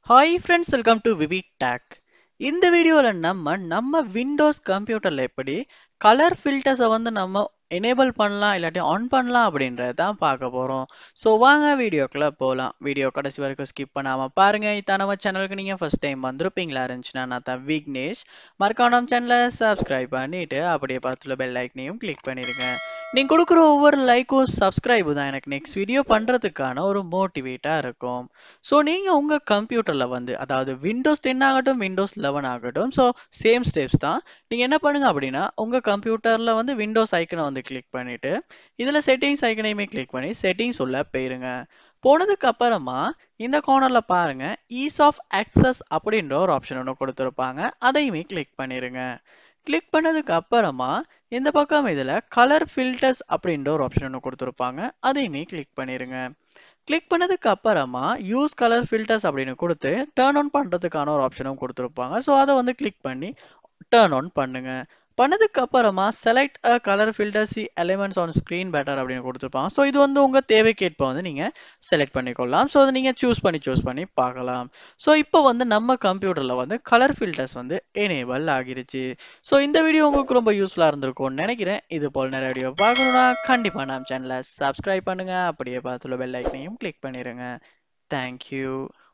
hi friends welcome to VV tech இந்த வீடியோவில் நம்ம நம்ம விண்டோஸ் கம்ப்யூட்டரில் எப்படி கலர் ஃபில்டர்ஸை வந்து நம்ம எனேபிள் பண்ணலாம் இல்லாட்டி ஆன் பண்ணலாம் அப்படின்றத தான் பார்க்க போகிறோம் ஸோ வாங்க வீடியோக்குள்ளே போகலாம் வீடியோ கடைசி வரைக்கும் ஸ்கிப் பண்ணாமல் பாருங்கள் இதான் நம்ம சேனலுக்கு நீங்கள் ஃபஸ்ட் டைம் வந்திருப்பீங்களா இருந்துச்சுன்னா நான் தான் விக்னேஷ் மறக்காம நம்ம சேனலை சப்ஸ்கிரைப் பண்ணிவிட்டு அப்படியே பக்கத்தில் பெல் ஐக்கனையும் கிளிக் பண்ணிடுங்க நீங்கள் கொடுக்குற ஒவ்வொரு லைக்கும் சப்ஸ்கிரைபு தான் எனக்கு நெக்ஸ்ட் வீடியோ பண்ணுறதுக்கான ஒரு மோட்டிவேட்டாக இருக்கும் ஸோ நீங்கள் உங்கள் கம்ப்யூட்டரில் வந்து அதாவது விண்டோஸ் டென் ஆகட்டும் விண்டோஸ் லெவன் ஆகட்டும் ஸோ சேம் ஸ்டெப்ஸ் தான் நீங்கள் என்ன பண்ணுங்க அப்படின்னா உங்கள் கம்ப்யூட்டரில் வந்து விண்டோஸ் ஐக்கனை வந்து கிளிக் பண்ணிவிட்டு இதில் செட்டிங்ஸ் ஐக்கனையுமே கிளிக் பண்ணி செட்டிங்ஸ் உள்ள போயிருங்க போனதுக்கு அப்புறமா இந்த கார்னரில் பாருங்க ஈஸ் ஆஃப் ஆக்சஸ் அப்படின்ற ஒரு ஆப்ஷன் ஒன்று கொடுத்துருப்பாங்க அதையுமே கிளிக் பண்ணிடுங்க கிளிக் பண்ணதுக்கு அப்புறமா இந்த பக்கம் இதில் கலர் ஃபில்டர்ஸ் அப்படின்ற ஒரு ஆப்ஷன் ஒன்று கொடுத்துருப்பாங்க அதையுமே கிளிக் பண்ணிடுங்க கிளிக் பண்ணதுக்கு அப்புறமா யூஸ் கலர் ஃபில்டர்ஸ் அப்படின்னு கொடுத்து டேர்ன் ஆன் பண்ணுறதுக்கான ஒரு ஆப்ஷனும் கொடுத்துருப்பாங்க ஸோ அதை வந்து கிளிக் பண்ணி டேர்ன் ஆன் பண்ணுங்க பண்ணதுக்கு அப்புறமா select a colour filter see elements on screen better அப்படின்னு கொடுத்துருப்பாங்க ஸோ இது வந்து உங்கள் தேவைக்கேற்ப வந்து நீங்கள் செலக்ட் பண்ணிக்கொள்ளலாம் ஸோ அதை நீங்கள் சூஸ் பண்ணி சூஸ் பண்ணி பார்க்கலாம் ஸோ இப்போ வந்து நம்ம கம்ப்யூட்டரில் வந்து கலர் ஃபில்டர்ஸ் வந்து எனேபிள் ஆகிருச்சு ஸோ இந்த வீடியோ உங்களுக்கு ரொம்ப யூஸ்ஃபுல்லாக இருந்திருக்கும்னு நினைக்கிறேன் இது போல் நிறைய வீடியோ பார்க்கணுன்னா கண்டிப்பாக நம்ம சேனலை சப்ஸ்கிரைப் பண்ணுங்கள் அப்படியே பார்த்துள்ள பெல் ஐக்கனையும் கிளிக் பண்ணிடுங்க தேங்க்யூ